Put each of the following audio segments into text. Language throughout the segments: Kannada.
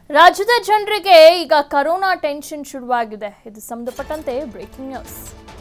ರಾಜ್ಯದ ಜನರಿಗೆ ಈಗ ಕರೋನಾ ಟೆನ್ಷನ್ ಶುರುವಾಗಿದೆ ಇದು ಸಂಬಂಧಪಟ್ಟಂತೆ ಬ್ರೇಕಿಂಗ್ ನ್ಯೂಸ್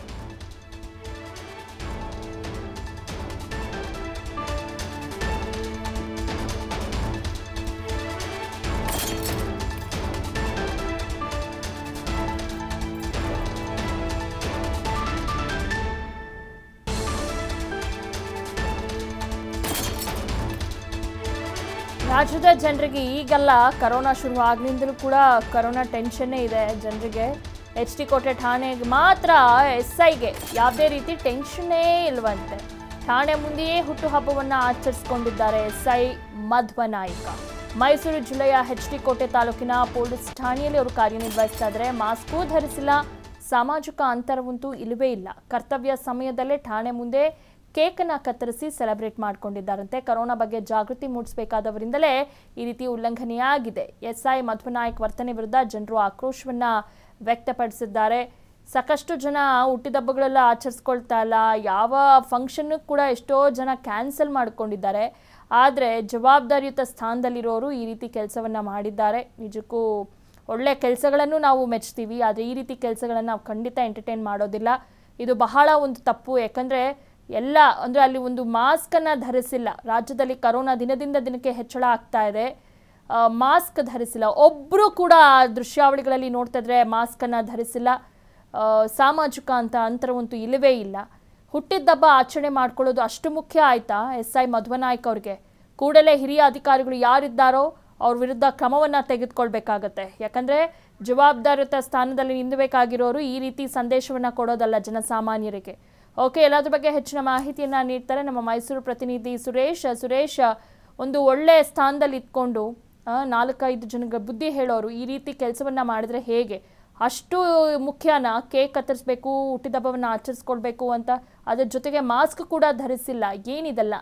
ರಾಜ್ಯದ ಜನರಿಗೆ ಈಗೆಲ್ಲ ಕರೋನಾ ಶುರು ಆಗ್ಲಿಂದಲೂ ಕೂಡ ಕರೋನಾ ಟೆನ್ಷನ್ನೇ ಇದೆ ಜನರಿಗೆ ಎಚ್ ಡಿ ಕೋಟೆ ಠಾಣೆಗೆ ಮಾತ್ರ ಎಸ್ ಐಗೆ ಯಾವುದೇ ರೀತಿ ಟೆನ್ಷನ್ನೇ ಇಲ್ವಂತೆ ಠಾಣೆ ಮುಂದೆಯೇ ಹುಟ್ಟುಹಬ್ಬವನ್ನು ಆಚರಿಸಿಕೊಂಡಿದ್ದಾರೆ ಎಸ್ ಐ ಮಧ್ವ ನಾಯ್ಕ ಮೈಸೂರು ಜಿಲ್ಲೆಯ ಎಚ್ ಡಿ ಕೋಟೆ ತಾಲೂಕಿನ ಪೊಲೀಸ್ ಠಾಣೆಯಲ್ಲಿ ಅವರು ಕಾರ್ಯನಿರ್ವಹಿಸ್ತಾ ಇದ್ದಾರೆ ಮಾಸ್ಕೂ ಧರಿಸಿಲ್ಲ ಸಾಮಾಜಿಕ ಅಂತರವಂತೂ ಇಲ್ಲವೇ ಇಲ್ಲ ಕರ್ತವ್ಯ ಸಮಯದಲ್ಲೇ ಠಾಣೆ ಮುಂದೆ ಕೇಕನ್ನು ಕತ್ತರಿಸಿ ಸೆಲೆಬ್ರೇಟ್ ಮಾಡಿಕೊಂಡಿದ್ದಾರಂತೆ ಕರೋನಾ ಬಗ್ಗೆ ಜಾಗೃತಿ ಮೂಡಿಸಬೇಕಾದವರಿಂದಲೇ ಈ ರೀತಿ ಉಲ್ಲಂಘನೆಯಾಗಿದೆ ಎಸ್ಐ ಮಧ್ವನಾಯಕ್ ವರ್ತನೆ ವಿರುದ್ಧ ಜನರು ಆಕ್ರೋಶವನ್ನ ವ್ಯಕ್ತಪಡಿಸಿದ್ದಾರೆ ಸಾಕಷ್ಟು ಜನ ಹುಟ್ಟಿದಬ್ಬಗಳೆಲ್ಲ ಆಚರಿಸ್ಕೊಳ್ತಾ ಇಲ್ಲ ಯಾವ ಫಂಕ್ಷನ್ ಕೂಡ ಎಷ್ಟೋ ಜನ ಕ್ಯಾನ್ಸಲ್ ಮಾಡ್ಕೊಂಡಿದ್ದಾರೆ ಆದರೆ ಜವಾಬ್ದಾರಿಯುತ ಸ್ಥಾನದಲ್ಲಿರೋರು ಈ ರೀತಿ ಕೆಲಸವನ್ನ ಮಾಡಿದ್ದಾರೆ ನಿಜಕ್ಕೂ ಒಳ್ಳೆ ಕೆಲಸಗಳನ್ನು ನಾವು ಮೆಚ್ತೀವಿ ಆದರೆ ಈ ರೀತಿ ಕೆಲಸಗಳನ್ನು ನಾವು ಖಂಡಿತ ಎಂಟರ್ಟೈನ್ ಮಾಡೋದಿಲ್ಲ ಇದು ಬಹಳ ಒಂದು ತಪ್ಪು ಯಾಕಂದರೆ ಎಲ್ಲ ಅಂದರೆ ಅಲ್ಲಿ ಒಂದು ಮಾಸ್ಕನ್ನು ಧರಿಸಿಲ್ಲ ರಾಜ್ಯದಲ್ಲಿ ಕರೋನಾ ದಿನದಿಂದ ದಿನಕ್ಕೆ ಹೆಚ್ಚಳ ಆಗ್ತಾ ಇದೆ ಆ, ಮಾಸ್ಕ್ ಧರಿಸಿಲ್ಲ ಒಬ್ಬರು ಕೂಡ ಆ ದೃಶ್ಯಾವಳಿಗಳಲ್ಲಿ ನೋಡ್ತಾ ಇದ್ರೆ ಮಾಸ್ಕನ್ನು ಧರಿಸಿಲ್ಲ ಆ, ಸಾಮಾಜಿಕ ಅಂತ ಅಂತರವಂತೂ ಇಲ್ಲವೇ ಇಲ್ಲ ಹುಟ್ಟಿದ್ದಬ್ಬ ಆಚರಣೆ ಮಾಡ್ಕೊಳ್ಳೋದು ಅಷ್ಟು ಮುಖ್ಯ ಆಯ್ತಾ ಎಸ್ ಐ ಮಧ್ವನಾಯ್ಕ್ ಅವ್ರಿಗೆ ಕೂಡಲೇ ಹಿರಿಯ ಅಧಿಕಾರಿಗಳು ಯಾರಿದ್ದಾರೋ ಅವ್ರ ವಿರುದ್ಧ ಕ್ರಮವನ್ನು ತೆಗೆದುಕೊಳ್ಬೇಕಾಗತ್ತೆ ಯಾಕಂದರೆ ಜವಾಬ್ದಾರಿಯುತ ಸ್ಥಾನದಲ್ಲಿ ನಿಲ್ಲಬೇಕಾಗಿರೋರು ಈ ರೀತಿ ಸಂದೇಶವನ್ನು ಕೊಡೋದಲ್ಲ ಜನಸಾಮಾನ್ಯರಿಗೆ ಓಕೆ ಎಲ್ಲದ್ರ ಬಗ್ಗೆ ಹೆಚ್ಚಿನ ಮಾಹಿತಿಯನ್ನು ನೀಡ್ತಾರೆ ನಮ್ಮ ಮೈಸೂರು ಪ್ರತಿನಿಧಿ ಸುರೇಶ್ ಸುರೇಶ್ ಒಂದು ಒಳ್ಳೆ ಸ್ಥಾನದಲ್ಲಿ ಇಟ್ಕೊಂಡು ಆ, ನಾಲ್ಕೈದು ಜನಕ್ಕೆ ಬುದ್ಧಿ ಹೇಳೋರು ಈ ರೀತಿ ಕೆಲಸವನ್ನ ಮಾಡಿದ್ರೆ ಹೇಗೆ ಅಷ್ಟು ಮುಖ್ಯನಾ ಕೇಕ್ ಕತ್ತರಿಸ್ಬೇಕು ಹುಟ್ಟಿದಬ್ಬವನ್ನು ಆಚರಿಸ್ಕೊಳ್ಬೇಕು ಅಂತ ಅದ್ರ ಜೊತೆಗೆ ಮಾಸ್ಕ್ ಕೂಡ ಧರಿಸಿಲ್ಲ ಏನಿದೆಲ್ಲ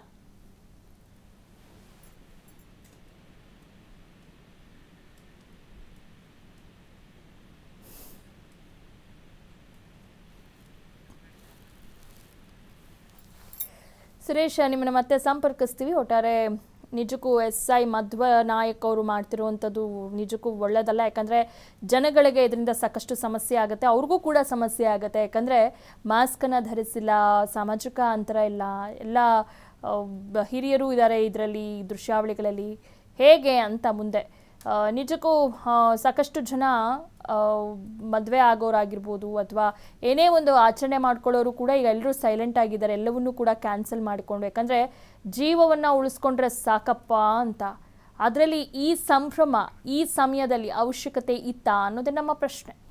ಸುರೇಶ್ ನಿಮ್ಮನ್ನ ಮತ್ತೆ ಸಂಪರ್ಕಿಸ್ತೀವಿ ಒಟ್ಟಾರೆ ನಿಜಕ್ಕೂ ಎಸ್ ಐ ಮಧ್ವ ನಾಯಕ್ ಅವರು ಮಾಡ್ತಿರುವಂಥದ್ದು ನಿಜಕ್ಕೂ ಒಳ್ಳೆಯದಲ್ಲ ಯಾಕಂದರೆ ಜನಗಳಿಗೆ ಇದರಿಂದ ಸಾಕಷ್ಟು ಸಮಸ್ಯೆ ಆಗುತ್ತೆ ಅವ್ರಿಗೂ ಕೂಡ ಸಮಸ್ಯೆ ಆಗುತ್ತೆ ಯಾಕಂದರೆ ಮಾಸ್ಕನ್ನು ಧರಿಸಿಲ್ಲ ಸಾಮಾಜಿಕ ಅಂತರ ಇಲ್ಲ ಎಲ್ಲ ಆ, ಬ- ಹಿರಿಯರು ಇದ್ದಾರೆ ಇದರಲ್ಲಿ ದೃಶ್ಯಾವಳಿಗಳಲ್ಲಿ ಹೇಗೆ ಅಂತ ಮುಂದೆ ಆ, ನಿಜಕ್ಕೂ ಆ, ಸಾಕಷ್ಟು ಜನ ಮದುವೆ ಆಗೋರಾಗಿರ್ಬೋದು ಅಥವಾ ಏನೇ ಒಂದು ಆಚರಣೆ ಮಾಡ್ಕೊಳ್ಳೋರು ಕೂಡ ಈಗ ಎಲ್ಲರೂ ಸೈಲೆಂಟ್ ಆಗಿದ್ದಾರೆ ಎಲ್ಲವನ್ನೂ ಕೂಡ ಕ್ಯಾನ್ಸಲ್ ಮಾಡಿಕೊಂಡು ಯಾಕಂದರೆ ಜೀವವನ್ನು ಉಳಿಸ್ಕೊಂಡ್ರೆ ಸಾಕಪ್ಪ ಅಂತ ಅದರಲ್ಲಿ ಈ ಸಂಭ್ರಮ ಈ ಸಮಯದಲ್ಲಿ ಅವಶ್ಯಕತೆ ಇತ್ತಾ ಅನ್ನೋದೇ ನಮ್ಮ ಪ್ರಶ್ನೆ